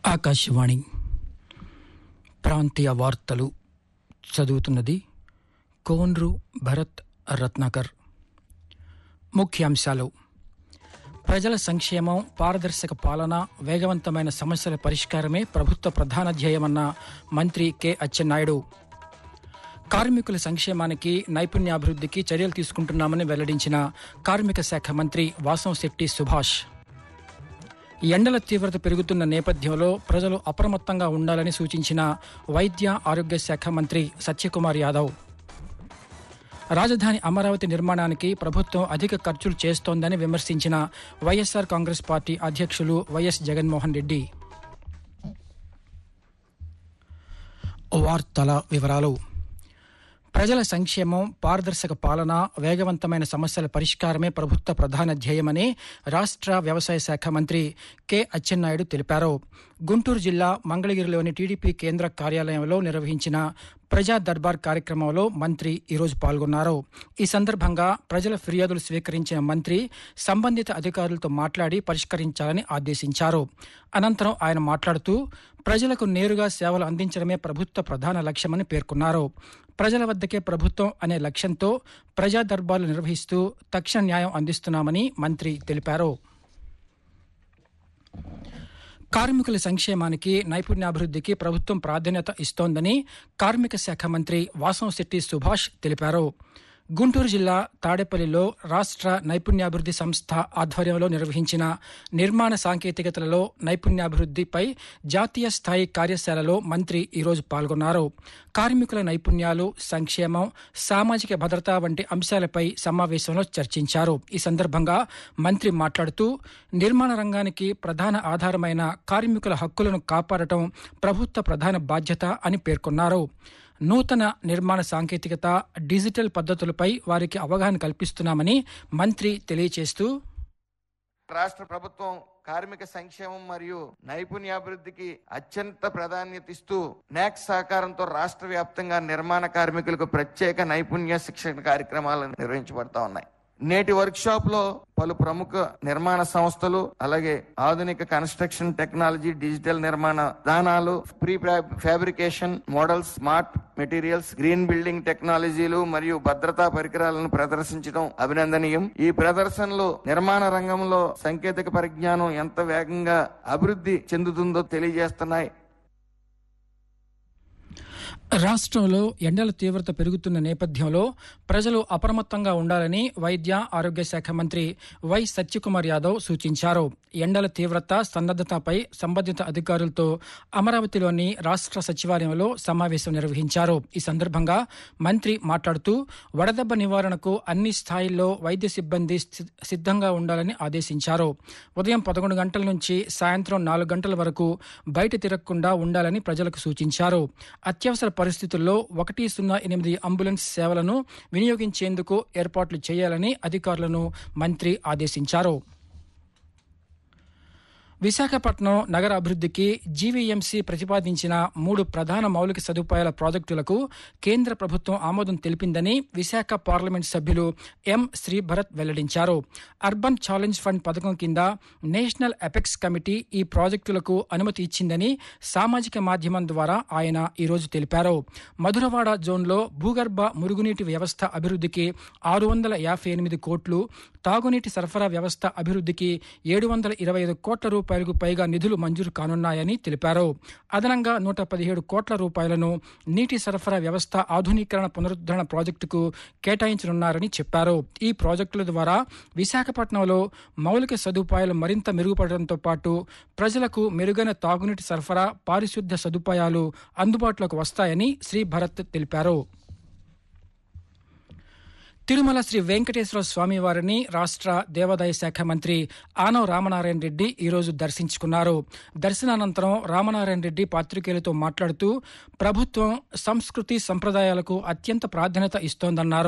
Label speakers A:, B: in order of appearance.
A: ఆకాశవాణి ప్రాంతీయ వార్తలు చదువుతున్నది కోన్రు భరత్ రత్నాకర్ ముఖ్యాంశాలు ప్రజల సంక్షేమం పారదర్శక పాలన వేగవంతమైన సమస్యల పరిష్కారమే ప్రభుత్వ ప్రధాన ధ్యేయమన్న మంత్రి కె అచ్చెన్నాయుడు కార్మికుల సంక్షేమానికి నైపుణ్యాభివృద్ధికి చర్యలు తీసుకుంటున్నామని వెల్లడించిన కార్మిక శాఖ మంత్రి వాసంశెట్టి సుభాష్ ఎండల తీవ్రత పెరుగుతున్న నేపథ్యంలో ప్రజలు అప్రమత్తంగా ఉండాలని సూచించిన వైద్య ఆరోగ్య శాఖ మంత్రి సత్యకుమార్ యాదవ్ రాజధాని అమరావతి నిర్మాణానికి ప్రభుత్వం అధిక ఖర్చులు చేస్తోందని విమర్శించిన వైఎస్సార్ కాంగ్రెస్ పార్టీ అధ్యక్షులు వైఎస్ జగన్మోహన్ రెడ్డి వార్తల వివరాలు ప్రజల సంక్షేమం పారదర్శక పాలన వేగవంతమైన సమస్యల పరిష్కారమే ప్రభుత్వ ప్రధాన ధ్యేయమని రాష్ట్ర వ్యవసాయ శాఖ మంత్రి కె అచ్చెన్నాయుడు తెలిపారు గుంటూరు జిల్లా మంగళగిరిలోని టీడీపీ కేంద్ర కార్యాలయంలో నిర్వహించిన ప్రజా దర్బార్ కార్యక్రమంలో మంత్రి ఈరోజు పాల్గొన్నారు ఈ సందర్భంగా ప్రజల ఫిర్యాదులు స్వీకరించిన మంత్రి సంబంధిత అధికారులతో మాట్లాడి పరిష్కరించాలని ఆదేశించారు అనంతరం ఆయన మాట్లాడుతూ ప్రజలకు నేరుగా సేవలు అందించడమే ప్రభుత్వ ప్రధాన లక్ష్యమని పేర్కొన్నారు ప్రజల వద్దకే ప్రభుత్వం అనే లక్ష్యంతో ప్రజా దర్బార్లు నిర్వహిస్తూ తక్షణ న్యాయం అందిస్తున్నామని మంత్రి తెలిపారు కార్మికుల సంక్షేమానికి నైపుణ్యాభివృద్ధికి ప్రభుత్వం ప్రాధాన్యత ఇస్తోందని కార్మిక శాఖ మంత్రి వాసంశెట్టి సుభాష్ తెలిపారు గుంటూరు జిల్లా తాడేపల్లిలో రాష్ట్ర నైపుణ్యాభివృద్ధి సంస్థ ఆధ్వర్యంలో నిర్వహించిన నిర్మాణ సాంకేతికతలలో నైపుణ్యాభివృద్ధిపై జాతీయ స్థాయి కార్యశాలలో మంత్రి ఈరోజు పాల్గొన్నారు కార్మికుల నైపుణ్యాలు సంక్షేమం సామాజిక భద్రత వంటి అంశాలపై సమావేశంలో చర్చించారు ఈ సందర్భంగా మంత్రి మాట్లాడుతూ నిర్మాణ రంగానికి ప్రధాన ఆధారమైన కార్మికుల హక్కులను కాపాడటం ప్రభుత్వ ప్రధాన బాధ్యత అని పేర్కొన్నారు నూతన నిర్మాణ సాంకేతికత డిజిటల్ పద్ధతులపై వారికి అవగాహన కల్పిస్తున్నామని మంత్రి తెలియచేస్తూ
B: రాష్ట్ర ప్రభుత్వం కార్మిక సంక్షేమం మరియు నైపుణ్యాభివృద్ధికి అత్యంత ప్రాధాన్యత ఇస్తూ నాక్ సహకారంతో రాష్ట్ర వ్యాప్తంగా నిర్మాణ కార్మికులకు ప్రత్యేక నైపుణ్య శిక్షణ కార్యక్రమాలు నిర్వహించబడతా ఉన్నాయి నేటి వర్క్ షాప్ లో పలు ప్రముఖ నిర్మాణ సంస్థలు అలాగే ఆధునిక కన్స్ట్రక్షన్ టెక్నాలజీ డిజిటల్ నిర్మాణ విధానాలు pre fabrication models smart materials green building టెక్నాలజీలు మరియు భద్రతా పరికరాలను ప్రదర్శించడం అభినందనీయం ఈ ప్రదర్శనలు నిర్మాణ రంగంలో సాంకేతిక పరిజ్ఞానం ఎంత వేగంగా అభివృద్ధి చెందుతుందో తెలియజేస్తున్నాయి
A: రాష్ట్రంలో ఎండల తీవ్రత పెరుగుతున్న నేపథ్యంలో ప్రజలు అప్రమత్తంగా ఉండాలని వైద్య ఆరోగ్య శాఖ మంత్రి వై సత్యకుమార్ యాదవ్ సూచించారు ఎండల తీవ్రత సన్నద్దతపై సంబంధిత అధికారులతో అమరావతిలోని రాష్ట్ర సచివాలయంలో సమావేశం నిర్వహించారు ఈ సందర్భంగా మంత్రి మాట్లాడుతూ వడదెబ్బ నివారణకు అన్ని స్థాయిల్లో వైద్య సిబ్బంది సి- సిద్ధంగా ఉండాలని ఆదేశించారు ఉదయం పదకొండు గంటల నుంచి సాయంత్రం నాలుగు గంటల వరకు బయట తిరగకుండా ఉండాలని ప్రజలకు సూచించారు అత్యవసర పరిస్థితుల్లో ఒకటి సున్నా ఎనిమిది అంబులెన్స్ సేవలను వినియోగించేందుకు ఏర్పాట్లు చేయాలని అధికారులను మంత్రి ఆదేశించారు విశాఖపట్నం నగర అభివృద్ధికి జీవీఎంసీ ప్రతిపాదించిన మూడు ప్రధాన మౌలిక సదుపాయాల ప్రాజెక్టులకు కేంద్ర ప్రభుత్వం ఆమోదం తెలిపిందని విశాఖ పార్లమెంట్ సభ్యులు ఎం శ్రీభరత్ వెల్లడించారు అర్బన్ ఛాలెంజ్ ఫండ్ పథకం కింద నేషనల్ ఎపెక్స్ కమిటీ ఈ ప్రాజెక్టులకు అనుమతి ఇచ్చిందని సామాజిక మాధ్యమం ద్వారా ఆయన ఈరోజు తెలిపారు మధురవాడ జోన్లో భూగర్భ మురుగునీటి వ్యవస్థ అభివృద్ధికి ఆరు వందల యాభై ఎనిమిది కోట్లు తాగునీటి సరఫరా వ్యవస్థ అభివృద్ధికి ఏడు వందల ఇరవై ఐదు కోట్ల రూపాయలకు పైగా నిధులు మంజూరు కానున్నాయని తెలిపారు అదనంగా నూట పదిహేడు కోట్ల రూపాయలను నీటి సరఫరా వ్యవస్థ ఆధునీకరణ పునరుద్ధరణ ప్రాజెక్టుకు కేటాయించనున్నారని చెప్పారు ఈ ప్రాజెక్టుల ద్వారా విశాఖపట్నంలో మౌలిక సదుపాయాలు మరింత మెరుగుపడడంతో పాటు ప్రజలకు మెరుగైన తాగునీటి సరఫరా పారిశుద్ధ్య సదుపాయాలు అందుబాటులోకి వస్తాయని శ్రీ భరత్ తెలిపారు తిరుమల శ్రీ వెంకటేశ్వర స్వామి వారిని రాష్ట్ర దేవాదాయ శాఖ మంత్రి ఆనవ రామనారాయణ రెడ్డి ఈరోజు దర్శించుకున్నారు దర్శనానంతరం రామనారాయణ రెడ్డి పాత్రికేయులతో మాట్లాడుతూ ప్రభుత్వం సంస్కృతి సంప్రదాయాలకు అత్యంత ప్రాధాన్యత ఇస్తోందన్నారు